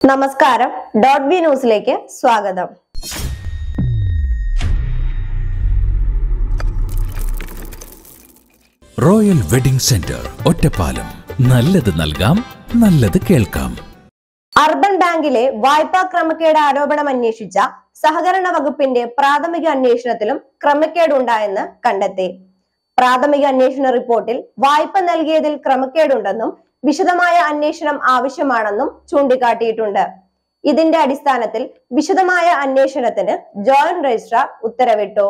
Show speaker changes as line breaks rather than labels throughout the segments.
നമസ്കാരം dot B ന്യൂസിലേക്ക് സ്വാഗതം
റോയൽ വെഡിംഗ് സെന്റർ ഒറ്റപ്പാലം നല്ലത് നൽകാം നല്ലത് കേൾക്കാം
അർബൻ ബാങ്കിലെ വായ്പാ ക്രമക്കേട് ആരോപണം അന്വേഷിച്ച സഹകരണ വകുപ്പിന്റെ പ്രാഥമിക അന്വേഷണത്തിലും ക്രമക്കേടുണ്ടായെന്ന് കണ്ടെത്തി പ്രാഥമിക അന്വേഷണ റിപ്പോർട്ടിൽ വായ്പ നൽകിയതിൽ ക്രമക്കേടുണ്ടെന്നും വിശദമായ അന്വേഷണം ആവശ്യമാണെന്നും ചൂണ്ടിക്കാട്ടിയിട്ടുണ്ട് ഇതിന്റെ അടിസ്ഥാനത്തിൽ വിശദമായ അന്വേഷണത്തിന് ജോയിന്റ് രജിസ്ട്രാർ ഉത്തരവിട്ടു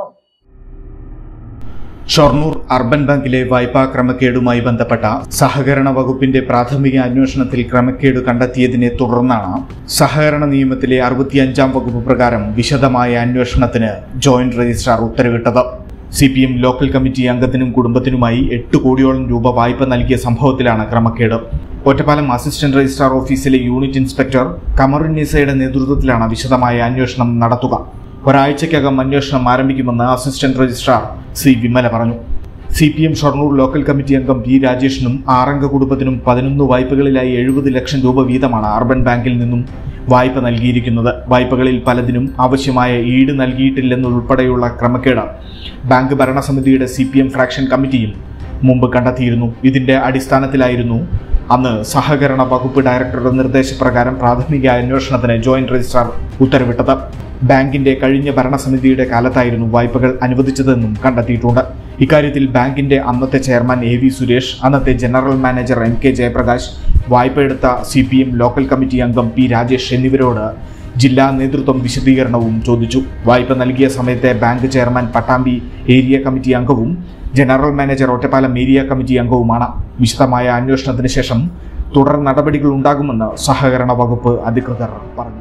ഷൊർണൂർ അർബൻ ബാങ്കിലെ വായ്പാ ക്രമക്കേടുമായി ബന്ധപ്പെട്ട സഹകരണ വകുപ്പിന്റെ പ്രാഥമിക അന്വേഷണത്തിൽ ക്രമക്കേട് കണ്ടെത്തിയതിനെ തുടർന്നാണ് സഹകരണ നിയമത്തിലെ അറുപത്തിയഞ്ചാം വകുപ്പ് പ്രകാരം വിശദമായ അന്വേഷണത്തിന് ജോയിന്റ് രജിസ്ട്രാർ ഉത്തരവിട്ടത് C P M local committee അംഗത്തിനും കുടുംബത്തിനുമായി എട്ട് കോടിയോളം രൂപ വായ്പ നൽകിയ സംഭവത്തിലാണ് ക്രമക്കേട് ഒറ്റപ്പാലം അസിസ്റ്റന്റ് രജിസ്ട്രാർ ഓഫീസിലെ യൂണിറ്റ് ഇൻസ്പെക്ടർ കമറുന്നീസയുടെ നേതൃത്വത്തിലാണ് വിശദമായ അന്വേഷണം നടത്തുക ഒരാഴ്ചയ്ക്കകം അന്വേഷണം ആരംഭിക്കുമെന്ന് അസിസ്റ്റന്റ് രജിസ്ട്രാർ സി വിമല പറഞ്ഞു C P M Shoranur local committee അംഗം പി രാജേഷിനും ആറംഗ കുടുംബത്തിനും പതിനൊന്ന് വായ്പകളിലായി എഴുപത് ലക്ഷം രൂപ വീതമാണ് അർബൻ ബാങ്കിൽ നിന്നും വായ്പ നൽകിയിരിക്കുന്നത് വായ്പകളിൽ പലതിനും ആവശ്യമായ ഈട് നൽകിയിട്ടില്ലെന്നുൾപ്പെടെയുള്ള ക്രമക്കേട് ബാങ്ക് ഭരണസമിതിയുടെ സി പി എം ഫ്രാക്ഷൻ കമ്മിറ്റിയും മുമ്പ് കണ്ടെത്തിയിരുന്നു ഇതിന്റെ അടിസ്ഥാനത്തിലായിരുന്നു അന്ന് സഹകരണ വകുപ്പ് ഡയറക്ടറുടെ നിർദ്ദേശപ്രകാരം പ്രാഥമിക അന്വേഷണത്തിന് ജോയിന്റ് രജിസ്ട്രാർ ഉത്തരവിട്ടത് ബാങ്കിന്റെ കഴിഞ്ഞ ഭരണസമിതിയുടെ കാലത്തായിരുന്നു വായ്പകൾ അനുവദിച്ചതെന്നും കണ്ടെത്തിയിട്ടുണ്ട് ഇക്കാര്യത്തിൽ ബാങ്കിന്റെ അന്നത്തെ ചെയർമാൻ എ വി സുരേഷ് അന്നത്തെ general manager M K Jayaprakash വായ്പയെടുത്ത C P M local committee അംഗം പി രാജേഷ് എന്നിവരോട് ജില്ലാ നേതൃത്വം വിശദീകരണവും ചോദിച്ചു വായ്പ നൽകിയ സമയത്തെ bank chairman Pattambi area committee അംഗവും general manager Ottapalam area committee അംഗവുമാണ് വിശദമായ അന്വേഷണത്തിന് ശേഷം തുടർ നടപടികൾ ഉണ്ടാകുമെന്ന് സഹകരണ വകുപ്പ് അധികൃതർ പറഞ്ഞു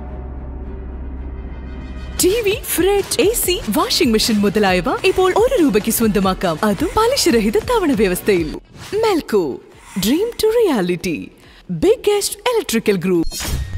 T V fridge A C washing machine മുതലായവ ഇപ്പോൾ ഒരു രൂപയ്ക്ക് സ്വന്തമാക്കാം അതും പലിശരഹിത തവണ വ്യവസ്ഥയിൽ Melco dream to reality biggest electrical group